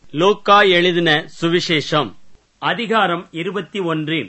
லூக்கா எழுதின சுவிசேஷம் அதிகாரம் இருபத்தி ஒன்று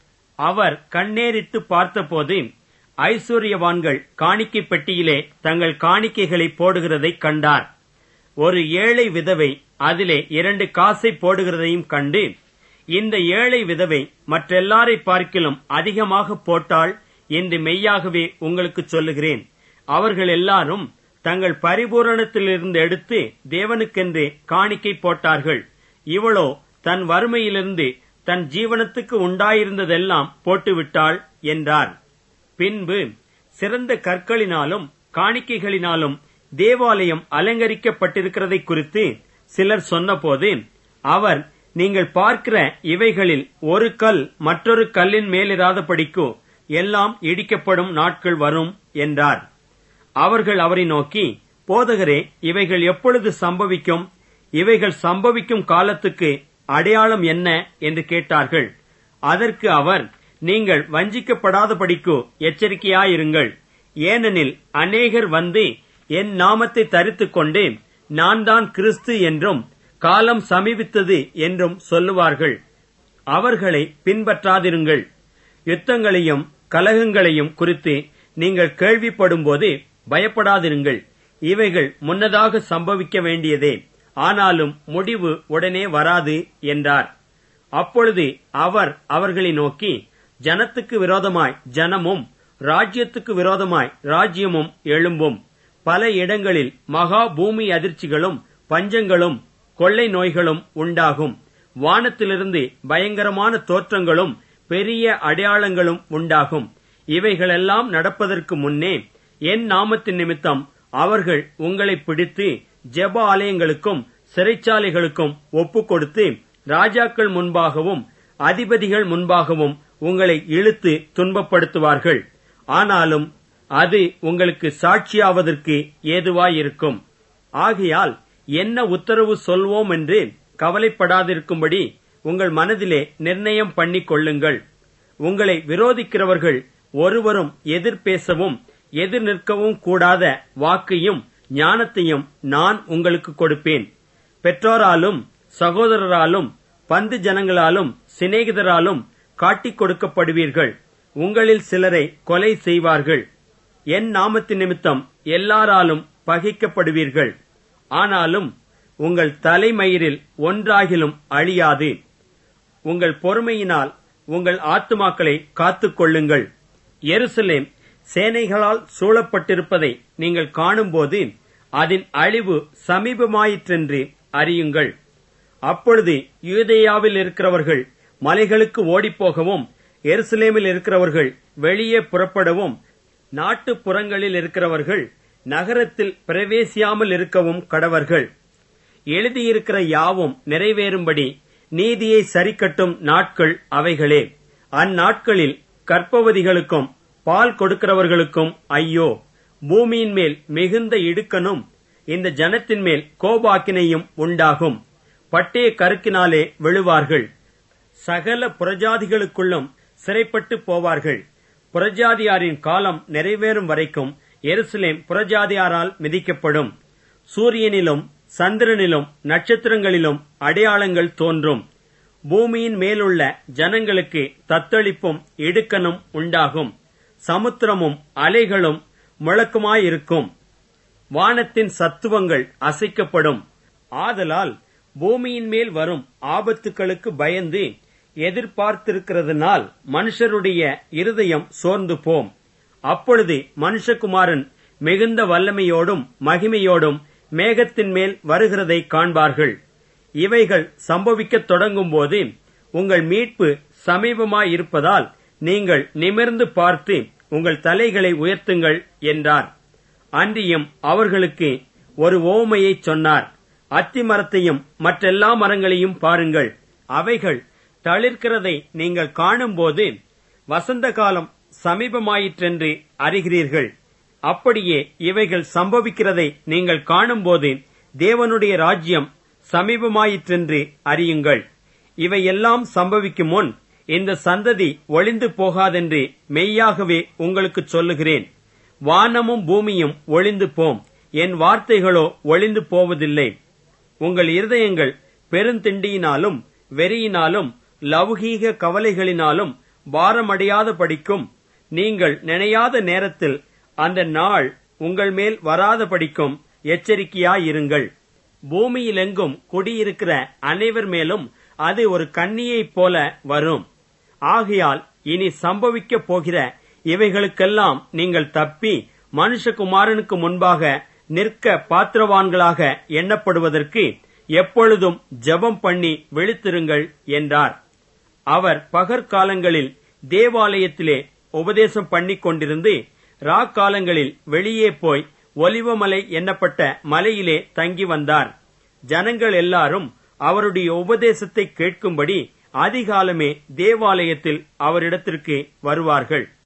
அவர் கண்ணேறிட்டு பார்த்தபோது ஐஸ்வர்யவான்கள் காணிக்கை பெட்டியிலே தங்கள் காணிக்கைகளை போடுகிறதைக் கண்டார் ஒரு ஏழை விதவை அதிலே இரண்டு காசை போடுகிறதையும் கண்டு இந்த ஏழை விதவை மற்றெல்லாரை பார்க்கிலும் அதிகமாக போட்டாள் என்று மெய்யாகவே உங்களுக்கு சொல்லுகிறேன் அவர்கள் எல்லாரும் தங்கள் பரிபூரணத்திலிருந்து எடுத்து தேவனுக்கென்று காணிக்கை போட்டார்கள் இவளோ தன் வறுமையிலிருந்து தன் ஜீவனத்துக்கு உண்டாயிருந்ததெல்லாம் போட்டுவிட்டாள் என்றார் பின்பு சிறந்த கற்களினாலும் காணிக்கைகளினாலும் தேவாலயம் அலங்கரிக்கப்பட்டிருக்கிறதை குறித்து சிலர் சொன்னபோது அவர் நீங்கள் பார்க்கிற இவைகளில் ஒரு கல் மற்றொரு கல்லின் மேலிராதபடிக்கு எல்லாம் இடிக்கப்படும் நாட்கள் வரும் என்றார் அவர்கள் அவரை நோக்கி போதகரே இவைகள் எப்பொழுது சம்பவிக்கும் இவைகள் சம்பவிக்கும் காலத்துக்கு அடையாளம் என்ன என்று கேட்டார்கள் அதற்கு அவர் நீங்கள் வஞ்சிக்கப்படாதபடிக்கு எச்சரிக்கையாயிருங்கள் ஏனெனில் அநேகர் வந்து என் நாமத்தை தரித்துக் கொண்டு நான் தான் கிறிஸ்து என்றும் காலம் சமீபித்தது என்றும் சொல்லுவார்கள் அவர்களை பின்பற்றாதிருங்கள் யுத்தங்களையும் கலகங்களையும் குறித்து நீங்கள் கேள்விப்படும்போது பயப்படாதிருங்கள் இவைகள் முன்னதாக சம்பவிக்க வேண்டியதே ஆனாலும் முடிவு உடனே வராது என்றார் அப்பொழுது அவர் அவர்களை நோக்கி ஜனத்துக்கு விரோதமாய் ஜனமும் ராஜ்யத்துக்கு விரோதமாய் ராஜ்யமும் எழும்பும் பல இடங்களில் மகா பூமி அதிர்ச்சிகளும் பஞ்சங்களும் கொள்ளை நோய்களும் உண்டாகும் வானத்திலிருந்து பயங்கரமான தோற்றங்களும் பெரிய அடையாளங்களும் உண்டாகும் இவைகளெல்லாம் நடப்பதற்கு முன்னே என் நாமத்தின் நிமித்தம் அவர்கள் உங்களை பிடித்து ஜெப ஆலயங்களுக்கும் சிறைச்சாலைகளுக்கும் ஒப்புக் கொடுத்து ராஜாக்கள் முன்பாகவும் அதிபதிகள் முன்பாகவும் உங்களை இழுத்து துன்பப்படுத்துவார்கள் ஆனாலும் அது உங்களுக்கு சாட்சியாவதற்கு ஏதுவாயிருக்கும் ஆகையால் என்ன உத்தரவு சொல்வோம் என்று கவலைப்படாதிருக்கும்படி உங்கள் மனதிலே நிர்ணயம் பண்ணிக் கொள்ளுங்கள் உங்களை விரோதிக்கிறவர்கள் ஒருவரும் எதிர் பேசவும் எதிர் நிற்கவும் கூடாத வாக்கையும் ஞானத்தையும் நான் உங்களுக்கு கொடுப்பேன் பெற்றோராலும் சகோதரராலும் பந்து ஜனங்களாலும் சிநேகிதராலும் காட்டிக் கொடுக்கப்படுவீர்கள் உங்களில் சிலரை கொலை செய்வார்கள் என் நாமத்தின் நிமித்தம் எல்லாராலும் பகைக்கப்படுவீர்கள் ஆனாலும் உங்கள் தலைமயிரில் ஒன்றாகிலும் அழியாது உங்கள் பொறுமையினால் உங்கள் ஆத்துமாக்களை காத்துக் கொள்ளுங்கள் எருசலேம் சேனைகளால் சூழப்பட்டிருப்பதை நீங்கள் காணும்போது அதன் அழிவு சமீபமாயிற்றென்று அறியுங்கள் அப்பொழுது யூதேயாவில் இருக்கிறவர்கள் மலைகளுக்கு ஓடிப்போகவும் எருசலேமில் இருக்கிறவர்கள் வெளியே புறப்படவும் நாட்டுப்புறங்களில் இருக்கிறவர்கள் நகரத்தில் பிரவேசியாமல் இருக்கவும் கடவர்கள் எழுதியிருக்கிற யாவும் நிறைவேறும்படி நீதியை சரிக்கட்டும் நாட்கள் அவைகளே அந்நாட்களில் கற்பவதிகளுக்கும் பால் கொடுக்கிறவர்களுக்கும் ஐயோ பூமியின் மேல் மிகுந்த இடுக்கனும் இந்த ஜனத்தின் மேல் கோபாக்கினையும் உண்டாகும் பட்டய கருக்கினாலே விழுவார்கள் சகல புறஜாதிகளுக்குள்ளும் சிறைப்பட்டு போவார்கள் புறஜாதியாரின் காலம் நிறைவேறும் வரைக்கும் எருசலேம் புறஜாதியாரால் மிதிக்கப்படும் சூரியனிலும் சந்திரனிலும் நட்சத்திரங்களிலும் அடையாளங்கள் தோன்றும் பூமியின் மேலுள்ள ஜனங்களுக்கு தத்தளிப்பும் இடுக்கனும் உண்டாகும் சமுத்திரமும் அலைகளும் முழக்கமாயிருக்கும் வானத்தின் சத்துவங்கள் அசைக்கப்படும் ஆதலால் பூமியின் மேல் வரும் ஆபத்துக்களுக்கு பயந்து எதிர்பார்த்திருக்கிறதுனால் மனுஷருடைய இருதயம் சோர்ந்து போம் அப்பொழுது மனுஷகுமாரன் மிகுந்த வல்லமையோடும் மகிமையோடும் மேகத்தின் மேல் வருகிறதை காண்பார்கள் இவைகள் சம்பவிக்கத் தொடங்கும்போது உங்கள் மீட்பு சமீபமாயிருப்பதால் நீங்கள் நிமிர்ந்து பார்த்து உங்கள் தலைகளை உயர்த்துங்கள் என்றார் அன்றியும் அவர்களுக்கு ஒரு ஓமையை சொன்னார் அத்தி மரத்தையும் மற்றெல்லா மரங்களையும் பாருங்கள் அவைகள் தளிர்க்கிறதை நீங்கள் காணும்போது வசந்த காலம் சமீபமாயிற்றென்று அறிகிறீர்கள் அப்படியே இவைகள் சம்பவிக்கிறதை நீங்கள் காணும்போது தேவனுடைய ராஜ்யம் சமீபமாயிற்றென்று அறியுங்கள் இவையெல்லாம் சம்பவிக்கும் முன் இந்த சந்ததி ஒளிந்து போகாதென்று மெய்யாகவே உங்களுக்கு சொல்லுகிறேன் வானமும் பூமியும் ஒளிந்து போம் என் வார்த்தைகளோ ஒளிந்து போவதில்லை உங்கள் இருதயங்கள் பெருந்திண்டியினாலும் வெறியினாலும் லௌகீக கவலைகளினாலும் பாரமடையாத படிக்கும் நீங்கள் நினையாத நேரத்தில் அந்த நாள் உங்கள் மேல் வராத படிக்கும் எச்சரிக்கையாயிருங்கள் பூமியிலெங்கும் குடியிருக்கிற அனைவர் மேலும் அது ஒரு கண்ணியைப் போல வரும் ஆகையால் இனி சம்பவிக்கப் போகிற இவைகளுக்கெல்லாம் நீங்கள் தப்பி மனுஷகுமாரனுக்கு முன்பாக நிற்க பாத்திரவான்களாக எண்ணப்படுவதற்கு எப்பொழுதும் ஜெபம் பண்ணி விழித்திருங்கள் என்றார் அவர் பகற்காலங்களில் தேவாலயத்திலே உபதேசம் பண்ணிக் கொண்டிருந்து ராக்காலங்களில் வெளியே போய் ஒலிவமலை எண்ணப்பட்ட மலையிலே தங்கி வந்தார் ஜனங்கள் எல்லாரும் அவருடைய உபதேசத்தை கேட்கும்படி அதிகாலமே தேவாலயத்தில் அவரிடத்திற்கு வருவார்கள்